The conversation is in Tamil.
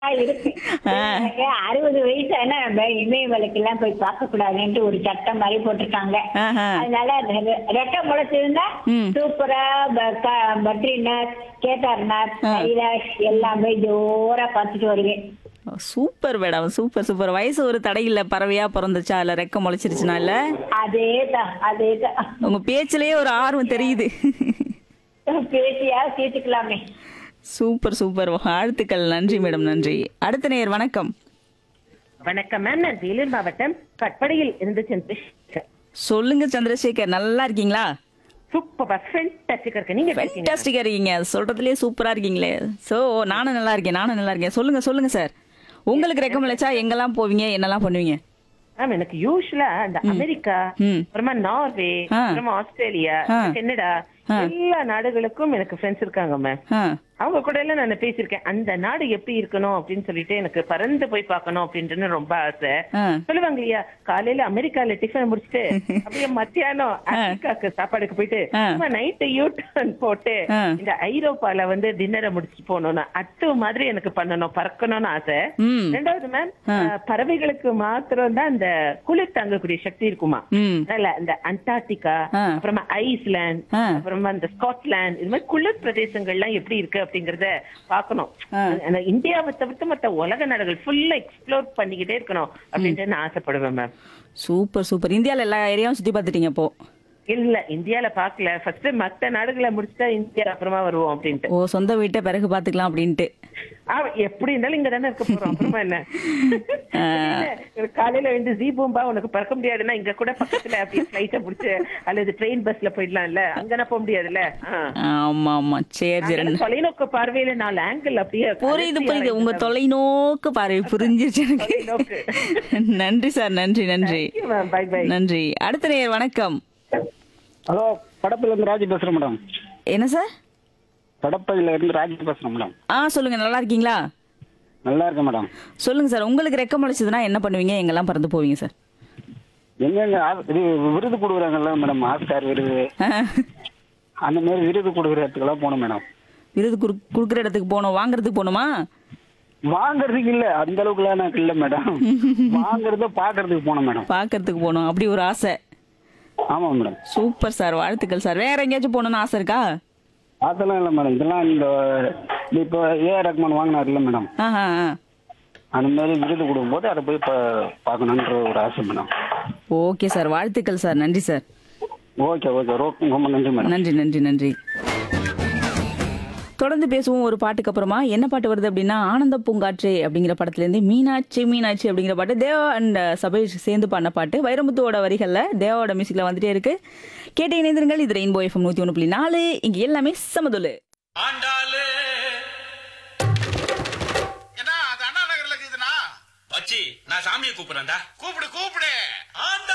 இருக்கு எனக்கு அறுபது வயசு ஆனா நம்ம இமயமலைக்கு எல்லாம் போய் பார்க்க கூடாதுன்ட்டு ஒரு சட்டம் மாதிரி போட்டிருக்காங்க ஆஹா. அதனால அந்த ரெ- ரெட்டை முளைச்சிருந்தா ம். சூப்பரா ப- க- பத்ரிநாத் கேதார்நாத் ஆ. கைலாஷ் எல்லாமே ஜோரா பார்த்துட்டு வருவேன் சூப்பர் மேடம் சூப்பர் சூப்பர் வயசு ஒரு தடை இல்ல பறவையா பிறந்துச்சா இல்ல ரெக்க முளைச்சிருச்சுனா இல்ல அதேதான் அதேதான் உங்க பேச்சிலேயே ஒரு ஆர்வம் தெரியுது பேசியா தீர்த்துக்கலாமே சூப்பர் சூப்பர் வாழ்த்துக்கள் நன்றி மேடம் நன்றி அடுத்த நேர் வணக்கம் வணக்கம் மேம் நான் வேலூர் மாவட்டம் கட்படையில் இருந்து சந்திரசேகர் சொல்லுங்க சந்திரசேகர் நல்லா இருக்கீங்களா சூப்பர் ஃபென்டாஸ்டிக்கா இருக்கு நீங்க எப்படி இருக்கீங்க ஃபென்டாஸ்டிக்கா இருக்கீங்க சொல்றதுலயே சூப்பரா இருக்கீங்களே சோ நானும் நல்லா இருக்கேன் நானும் நல்லா இருக்கேன் சொல்லுங்க சொல்லுங்க சார் உங்களுக்கு ரெக்கம் முளைச்சா எங்கெல்லாம் போவீங்க என்னெல்லாம் பண்ணுவீங்க மேம் எனக்கு யூஸ்வலா அந்த அமெரிக்கா ம். அப்புறமா நார்வே ஆ. அப்புறமா ஆஸ்திரேலியா ஆ. கனடா எல்லா நாடுகளுக்கும் எனக்கு ஃப்ரெண்ட்ஸ் இருக்காங்க மேம் ஆ அவங்க கூட எல்லாம் நான் பேசியிருக்கேன் அந்த நாடு எப்படி இருக்கணும் அப்படின்னு சொல்லிட்டு எனக்கு பறந்து போய் பார்க்கணும் அப்படின்ட்டு ரொம்ப ஆசை ஆ. சொல்லுவாங்க இல்லையா காலையில அமெரிக்கால டிஃபன் முடிச்சுட்டு அப்படியே மத்தியானம் ஆப்பிரிக்காக்கு சாப்பாடுக்கு போயிட்டு ஆ. நைட்டு யூ டர்ன் போட்டு ஆ. இந்த ஐரோப்பால வந்து டின்னரை முடிச்சுட்டு போகணும்னு அட்டு மாதிரி எனக்கு பண்ணணும் பறக்கணும்னு ஆசை ம் ரெண்டாவது மேம் பறவைகளுக்கு மாத்திரம் தான் இந்த குளிர் தாங்கக்கூடிய சக்தி இருக்குமா ம் அதனால இந்த அண்டார்டிகா ஆ. அப்புறமா ஐஸ்லாந்து ஆ. அப்புறமா இந்த ஸ்காட்லாந்து இது மாதிரி குளிர் பிரதேசங்கள்லாம் எப்படி இருக்கு அப்படிங்கறத பாக்கணும் ஆ. அந்த இந்தியாவை தவிர்த்து மத்த உலக நாடுகள் ஃபுல்லா எக்ஸ்ப்ளோர் பண்ணிக்கிட்டே இருக்கணும் அப்படின்ட்டு நான் ஆசைப்படுவேன் மேம் சூப்பர் சூப்பர் இந்தியால எல்லா ஏரியாவும் சுத்தி பார்த்துட்டீங்க அப்போ இல்ல இந்தியால பாக்கல ஃபர்ஸ்ட் மத்த நாடுகளை முடிச்சுட்டா இந்தியா அப்புறமா வருவோம் அப்படின்ட்டு ஓ சொந்த வீட்டை பிறகு பாத்துக்கலாம் அப்படின்ட்டு ஆ, எப்படி இருந்தாலும் இங்க தானே இருக்க போறோம் அப்புறமா என்ன காலையில வந்து ஜீ பூம்பா உனக்கு பறக்க முடியாதுன்னா இங்க கூட பக்கத்துல அப்படியே ஃபிளைட்ட புடிச்சு அல்லது ட்ரெயின் பஸ்ல போயிடலாம்ல அங்கனா போக முடியாதுல்ல ஆ. ஆமா ஆமா சரி சரி அதனால தொலைநோக்கு பார்வையில நாலு ஆங்கிள் அப்படியே புரியுது புரியுது உங்க தொலைநோக்கு பார்வை புரிஞ்சிருச்சு எனக்கு தொலைநோக்கு. நன்றி சார் நன்றி நன்றி பை பை நன்றி அடுத்த நேர் வணக்கம் ஹலோ படப்பில இருந்து ராஜி பேசுறேன் மேடம் என்ன சார் படப்பையில இருந்து ராஜி பேசுறேன் மேடம் ஆ சொல்லுங்க நல்லா இருக்கீங்களா நல்லா இருக்கேன் மேடம் சொல்லுங்க சார் உங்களுக்கு ரெக்க முளைச்சதுன்னா என்ன பண்ணுவீங்க எங்கெல்லாம் பறந்து போவீங்க சார் எங்கெங்க ஆ- இது விருது கொடுக்குறாங்கல்ல மேடம் ஆஸ்கார் விருது அந்த மாதிரி விருது கொடுக்குற இடத்துக்கெல்லாம் போகணும் மேடம் விருது குடு கொடுக்குற இடத்துக்கு போகணும் வாங்குறதுக்கு போகணுமா வாங்குறதுக்கு இல்ல அந்த அளவுக்குலாம் எனக்கு இல்ல மேடம் வாங்குறத பாக்குறதுக்கு போனோம் மேடம் பார்க்கறதுக்கு போகணும் அப்படி ஒரு ஆசை ஆமா மேடம் சூப்பர் சார் வாழ்த்துக்கள் சார் வேற எங்கேயாச்சும் போகணும்னு ஆசை இருக்கா அதெல்லாம் இல்ல மேடம் இதெல்லாம் இந்த இப்போ ஏ ரஹ்மான் வாங்கினார் இல்ல மேடம் ஆஹா ஆ. அந்த மாதிரி விருது கொடுக்கும்போது அதை போய் பா- பார்க்கணுன்ற ஒரு ஆசை மேடம் ஓகே சார் வாழ்த்துக்கள் சார் நன்றி சார் ஓகே ஓகே ரொம்ப ரொம்ப நன்றி மேடம் நன்றி நன்றி நன்றி தொடர்ந்து பேசுவோம் ஒரு பாட்டுக்கு அப்புறமா என்ன பாட்டு வருது அப்படின்னா ஆனந்த பூங்காற்றே அப்படிங்கிற படத்துல இருந்து மீனாட்சி மீனாட்சி அப்படிங்கிற பாட்டு தேவா அண்ட் சபேஷ் சேர்ந்து பாடின பாட்டு வைரமுத்துவோட வரிகள்ல தேவாவோட மியூசிக்ல வந்துட்டே இருக்கு கேட்டு இணைந்திருங்கள் இது ரெயின்போ எஃப்எம் நூத்தி ஒன்று புள்ளி நாலு இங்க எல்லாமே சமதுலு ஆண்டாளு என்ன அது அண்ணா நகர்ல இருக்குதுண்ணா வச்சி நான் சாமியை கூப்பிடுறேன்டா கூப்பிடு கூப்பிடு